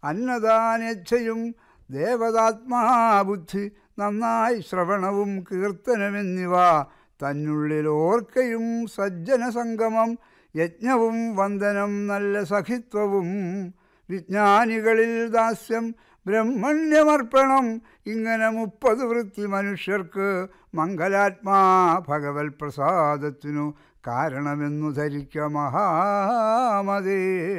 അന്നദാനേച്ഛയും ദേവതാത്മാബുദ്ധി നന്നായി ശ്രവണവും കീർത്തനമെന്നിവ തന്നുള്ളിൽ ഓർക്കയും സജ്ജന സംഗമം യജ്ഞവും വന്ദനം നല്ല സഖിത്വവും വിജ്ഞാനികളിൽ ദാസ്യം ബ്രഹ്മണ്യമർപ്പണം ഇങ്ങനെ മുപ്പത് വൃത്തി മനുഷ്യർക്ക് മംഗലാത്മാ ഭഗവത് പ്രസാദത്തിനു കാരണമെന്നു ധരിക്ക മഹാമതേ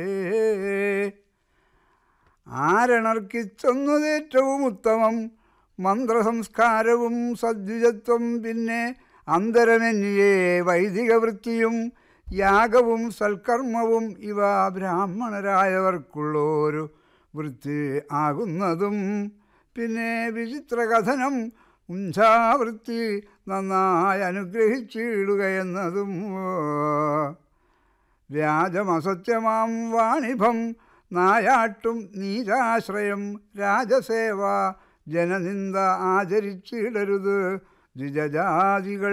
ആരണർക്കിച്ചൊന്നതേറ്റവും ഉത്തമം മന്ത്രസംസ്കാരവും സദ്വിജത്വം പിന്നെ അന്തരമെന്നിയേ വൈദിക വൃത്തിയും യാഗവും സൽക്കർമ്മവും ഇവ ബ്രാഹ്മണരായവർക്കുള്ളൊരു വൃത്തി ആകുന്നതും പിന്നെ വിചിത്രകഥനം ഉഞ്ചാവൃത്തി നന്നായി അനുഗ്രഹിച്ചിടുക എന്നതും വ്യാജമസത്യമാം വാണിഭം നായാട്ടും നീചാശ്രയം രാജസേവ ജനനിന്ദ ആചരിച്ചിടരുത് ദ്വിജജാതികൾ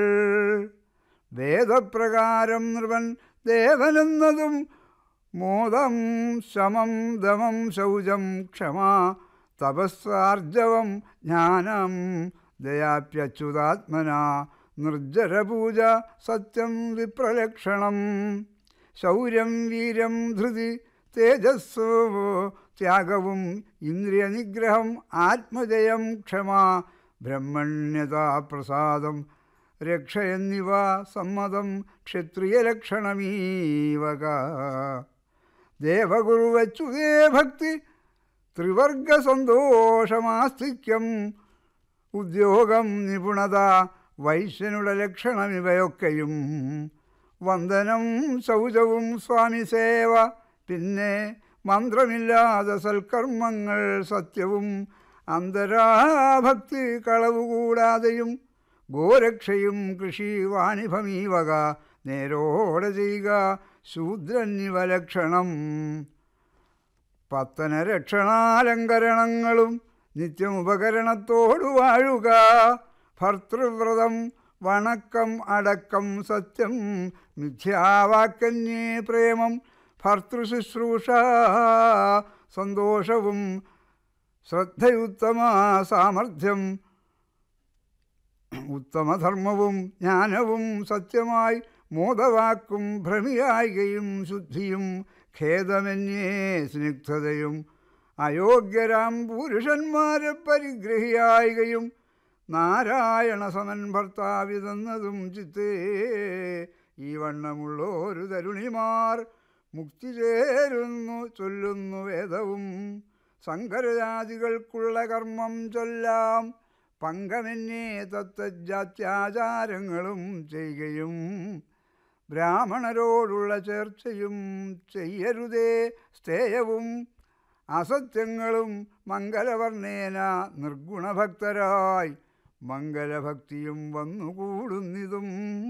വേദപ്രകാരം നൃപൻ ദേവനെന്നതും മോദം ശമം ദമം ശൗചം ക്ഷമ തപസ്സാർജവം ജ്ഞാനം ദയാപ്യച്യുതാത്മന നിർജ്ജരപൂജ സത്യം വിപ്രലക്ഷണം ശൗര്യം വീര്യം ധൃതി തേജസ്സു ത്യാഗവും ഇന്ദ്രിയനിഗ്രഹം ആത്മജയം ക്ഷമ ബ്രഹ്മണ്യതാ പ്രസാദം രക്ഷ എന്നിവ സമ്മതം ക്ഷത്രിയലക്ഷണമീവക ദേവഗുരുവച്ചുതേ ഭക്തി ത്രിവർഗ സന്തോഷമാസ്തിക്യം ഉദ്യോഗം നിപുണത വൈശ്യനുടെ ലക്ഷണമിവയൊക്കെയും വന്ദനം ശൗചവും സ്വാമി സേവ പിന്നെ മന്ത്രമില്ലാതെ സൽക്കർമ്മങ്ങൾ സത്യവും അന്തരാഭക്തി കളവ് കൂടാതെയും ഗോരക്ഷയും കൃഷി വാണിഭമീവക നേരോടെ ചെയ്യുക ശൂദ്രന്നിവ ലക്ഷണം പത്തന രക്ഷണാലങ്കരണങ്ങളും നിത്യമുപകരണത്തോടു വാഴുക ഭർത്തൃവ്രതം വണക്കം അടക്കം സത്യം മിഥ്യാവാക്കന്യേ പ്രേമം ഭർത്തൃശുശ്രൂഷ സന്തോഷവും ശ്രദ്ധയുത്തമ സാമർഥ്യം ഉത്തമധർമ്മവും ജ്ഞാനവും സത്യമായി മോദവാക്കും ഭ്രമിയായികയും ശുദ്ധിയും ഖേദമന്യേ സ്നിഗ്ധതയും അയോഗ്യരാം പുരുഷന്മാരെ പരിഗ്രഹിയായികയും നാരായണ സമൻ ഭർത്താവിതെന്നതും ചിത്തേ ഈ വണ്ണമുള്ളോരു തരുണിമാർ മുക്തി ചേരുന്നു ചൊല്ലുന്നു വേദവും സങ്കരജാതികൾക്കുള്ള കർമ്മം ചൊല്ലാം പങ്കമെന്നേ തത്തജാത്യാചാരങ്ങളും ചെയ്യുകയും ബ്രാഹ്മണരോടുള്ള ചേർച്ചയും ചെയ്യരുതേ സ്ഥേയവും അസത്യങ്ങളും മംഗലവർണ്ണേന നിർഗുണഭക്തരായി മംഗലഭക്തിയും വന്നുകൂടുന്നിതും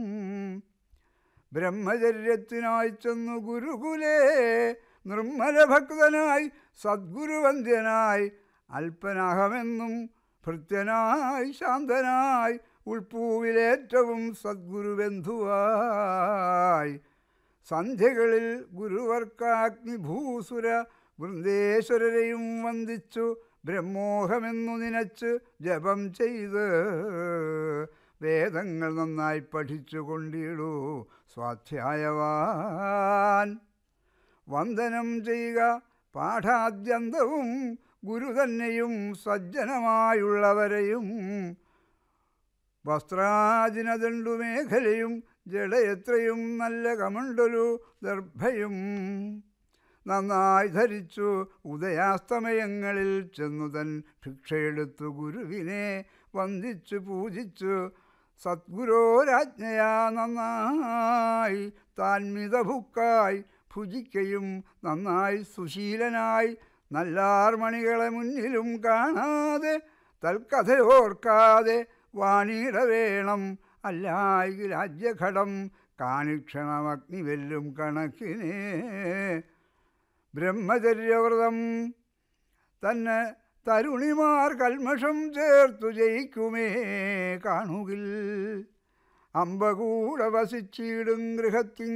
ബ്രഹ്മചര്യത്തിനായി ചെന്നു ഗുരുകുലേ നിർമ്മലഭക്തനായി സദ്ഗുരുവന്ദ്യനായി അല്പനഹമെന്നും ഭൃത്യനായി ശാന്തനായി ഉൾപ്പൂവിലേറ്റവും സദ്ഗുരുബന്ധുവായി സന്ധ്യകളിൽ ഗുരുവർക്കാഗ്നിഭൂസുര വൃന്ദേശ്വരരെയും വന്ദിച്ചു ബ്രഹ്മോഹമെന്നു നിനച്ച് ജപം ചെയ്ത് വേദങ്ങൾ നന്നായി പഠിച്ചു കൊണ്ടിടൂ സ്വാധ്യായവാൻ വന്ദനം ചെയ്യുക പാഠാദ്യന്തവും ഗുരു തന്നെയും സജ്ജനമായുള്ളവരെയും വസ്ത്രാജിനദണ്ഡുമേഖലയും ജഡയെത്രയും നല്ല കമണ്ടലു ദർഭയും നന്നായി ധരിച്ചു ഉദയാസ്തമയങ്ങളിൽ ചെന്നു തൻ ഭിക്ഷയെടുത്തു ഗുരുവിനെ വന്ദിച്ചു പൂജിച്ചു സദ്ഗുരോരാജ്ഞയാ നന്നായി താൻമിതഭുക്കായി ഭുജിക്കയും നന്നായി സുശീലനായി നല്ലാർമണികളെ മുന്നിലും കാണാതെ തൽക്കഥയോർക്കാതെ വാണിയിടവേണം അല്ലായി രാജ്യഘടം കാണിക്ഷണമഗ്നി വെല്ലും കണക്കിനെ ബ്രഹ്മചര്യവ്രതം തന്നെ തരുണിമാർ കൽമഷം ചേർത്തു ജയിക്കുമേ കാണുകിൽ അമ്പകൂടെ വസിച്ചിടും ഗൃഹത്തിൻ